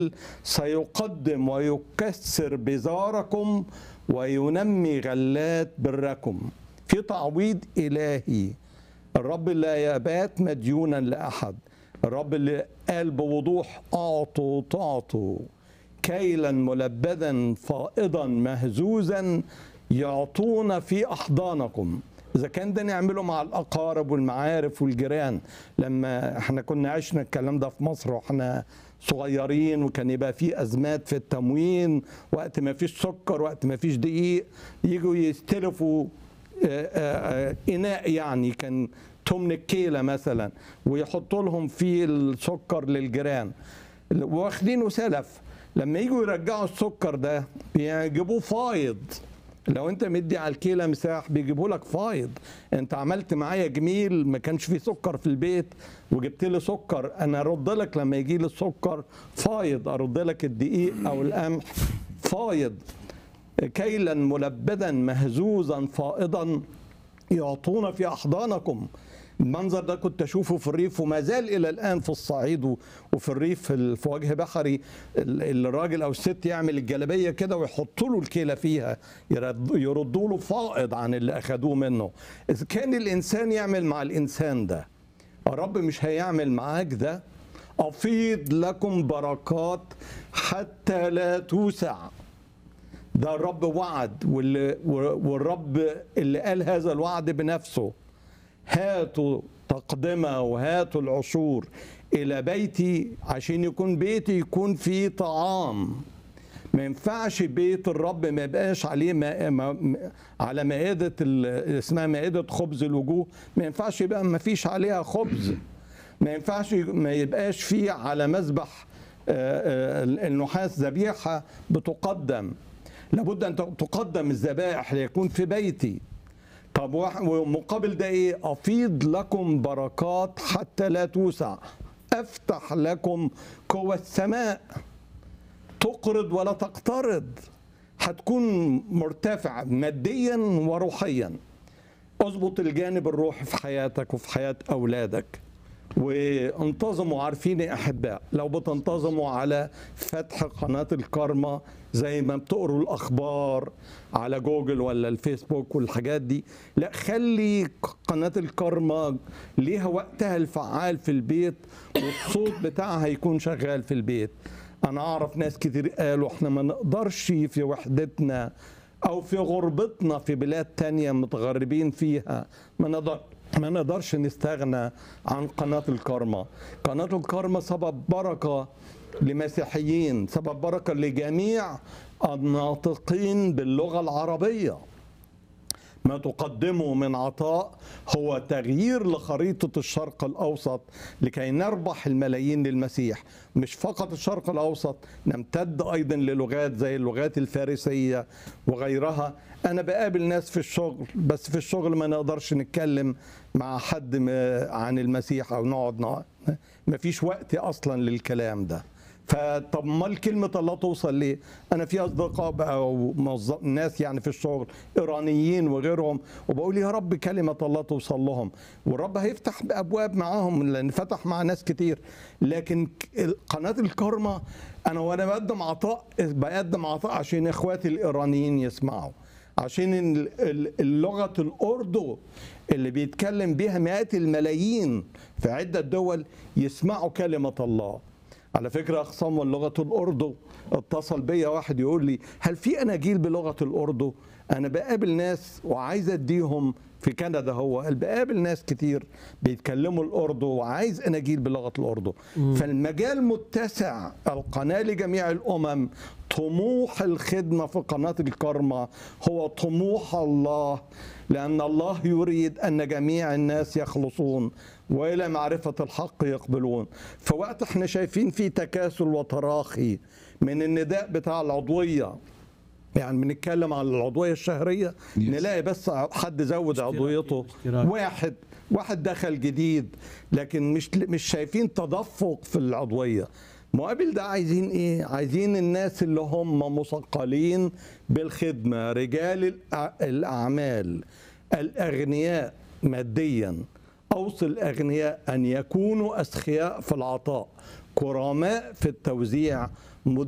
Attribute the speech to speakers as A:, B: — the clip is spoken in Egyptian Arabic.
A: سيقدم ويكسر بزاركم وينمي غلات بركم في تعويض إلهي الرب لا يبات مديونا لأحد الرب اللي قال بوضوح أعطوا تعطوا كيلا ملبدا فائضا مهزوزا يعطون في أحضانكم إذا كان ده نعمله مع الأقارب والمعارف والجيران لما احنا كنا عشنا الكلام ده في مصر واحنا صغيرين وكان يبقى في أزمات في التموين وقت ما فيش سكر وقت ما فيش دقيق يجوا يستلفوا آه، آه، إناء يعني كان تمن الكيلة مثلا ويحطوا لهم فيه السكر للجيران واخدينه سلف لما يجوا يرجعوا السكر ده بيجيبوه فايض لو انت مدي على الكيلة مساح بيجيبوا لك فايض انت عملت معايا جميل ما كانش فيه سكر في البيت وجبت لي سكر انا ارد لك لما يجي لي السكر فايض ارد لك الدقيق او القمح فايض كيلا ملبدا مهزوزا فائضا يعطون في احضانكم المنظر ده كنت اشوفه في الريف وما زال الى الان في الصعيد و- وفي الريف في ال- في وجه بحري ال- الراجل او الست يعمل الجلابيه كده ويحطوا له الكيله فيها يرد- يردوا له فائض عن اللي اخذوه منه اذا كان الانسان يعمل مع الانسان ده الرب مش هيعمل معاك ده افيض لكم بركات حتى لا توسع ده الرب وعد واللي والرب اللي قال هذا الوعد بنفسه هاتوا تقدمة وهاتوا العشور إلى بيتي عشان يكون بيتي يكون فيه طعام ما ينفعش بيت الرب ما يبقاش عليه ما ما على مائدة ال- اسمها مائدة خبز الوجوه ما ينفعش يبقى ما فيش عليها خبز ما ينفعش ما يبقاش فيه على مذبح آه، آه، النحاس ذبيحة بتقدم لابد أن تقدم الذبائح ليكون في بيتي طب واحد- ومقابل ده ايه افيض لكم بركات حتى لا توسع افتح لكم قوى السماء تقرض ولا تقترض هتكون مرتفع ماديا وروحيا اظبط الجانب الروحي في حياتك وفي حياة أولادك وانتظموا عارفين يا أحباء لو بتنتظموا على فتح قناة الكارما زي ما بتقروا الأخبار على جوجل ولا الفيسبوك والحاجات دي لا خلي قناة الكارما ليها وقتها الفعال في البيت والصوت بتاعها يكون شغال في البيت أنا أعرف ناس كتير قالوا إحنا ما نقدرش في وحدتنا او في غربتنا في بلاد تانية متغربين فيها ما نقدر ما نقدرش نستغنى عن قناة الكارما قناة الكارما سبب بركة لمسيحيين سبب بركة لجميع الناطقين باللغة العربية ما تقدمه من عطاء هو تغيير لخريطة الشرق الأوسط لكي نربح الملايين للمسيح مش فقط الشرق الأوسط نمتد أيضا للغات زي اللغات الفارسية وغيرها أنا بقابل ناس في الشغل بس في الشغل ما نقدرش نتكلم مع حد م- عن المسيح أو نقعد نقعد ما فيش وقت أصلا للكلام ده فطب امال كلمه الله توصل ليه؟ انا في اصدقاء بقى او موظف- ناس يعني في الشغل ايرانيين وغيرهم وبقول يا رب كلمه الله توصل لهم والرب هيفتح ابواب معاهم لان فتح مع ناس كتير لكن ك- قناه الكرمه انا وانا بقدم عطاء بقدم عطاء عشان اخواتي الايرانيين يسمعوا عشان ال- ال- اللغه الاردو اللي بيتكلم بيها مئات الملايين في عده دول يسمعوا كلمه الله على فكرة أخصام لغة الأردو اتصل بيا واحد يقول لي هل في أناجيل بلغة الأردو أنا بقابل ناس وعايز أديهم في كندا هو قال بقابل ناس كتير بيتكلموا الأردو وعايز أناجيل بلغة الأردو فالمجال متسع القناة لجميع الأمم طموح الخدمة في قناة الكرمة هو طموح الله لأن الله يريد أن جميع الناس يخلصون وإلى معرفة الحق يقبلون فوقت احنا شايفين في تكاسل وتراخي من النداء بتاع العضوية يعني بنتكلم عن العضوية الشهرية نلاقي بس حد زود عضويته
B: اشتراك.
A: واحد واحد دخل جديد لكن مش مش شايفين تدفق في العضوية مقابل ده عايزين ايه عايزين الناس اللي هم مثقلين بالخدمة رجال الأع- الأعمال الأغنياء ماديا أوصي الأغنياء أن يكونوا أسخياء في العطاء كرماء في التوزيع